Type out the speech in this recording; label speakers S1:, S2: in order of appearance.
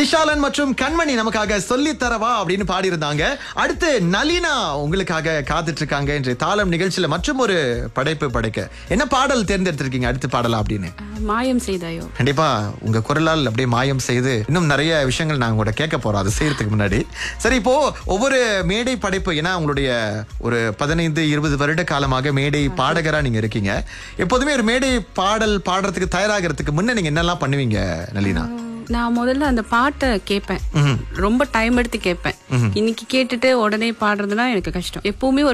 S1: விஷாலன் மற்றும் கண்மணி நமக்காக சொல்லி தரவா அப்படின்னு பாடியிருந்தாங்க அடுத்து நளினா உங்களுக்காக காத்துட்டு இருக்காங்க என்று தாளம் நிகழ்ச்சியில மற்றும் ஒரு படைப்பு படைக்க என்ன பாடல் தேர்ந்தெடுத்திருக்கீங்க அடுத்து பாடலாம் அப்படின்னு
S2: அஹ், மாயம் செய்தாயோ
S1: கண்டிப்பா உங்க குரலால் அப்படியே மாயம் செய்து இன்னும் நிறைய விஷயங்கள் நாங்க கூட கேட்க போறோம் அதை செய்யறதுக்கு முன்னாடி சரி இப்போ ஒவ்வொரு மேடை படைப்பு ஏன்னா உங்களுடைய ஒரு பதினைந்து இருபது வருட காலமாக மேடை பாடகரா நீங்க இருக்கீங்க எப்போதுமே ஒரு மேடை பாடல் பாடுறதுக்கு தயாராகிறதுக்கு முன்ன நீங்க என்னெல்லாம் பண்ணுவீங்க நளினா
S2: நான் முதல்ல அந்த பாட்டை கேட்பேன் ரொம்ப டைம் எடுத்து கேட்பேன் இன்னைக்கு கேட்டுட்டு உடனே பாடுறதுனா எனக்கு கஷ்டம் எப்பவுமே ஒரு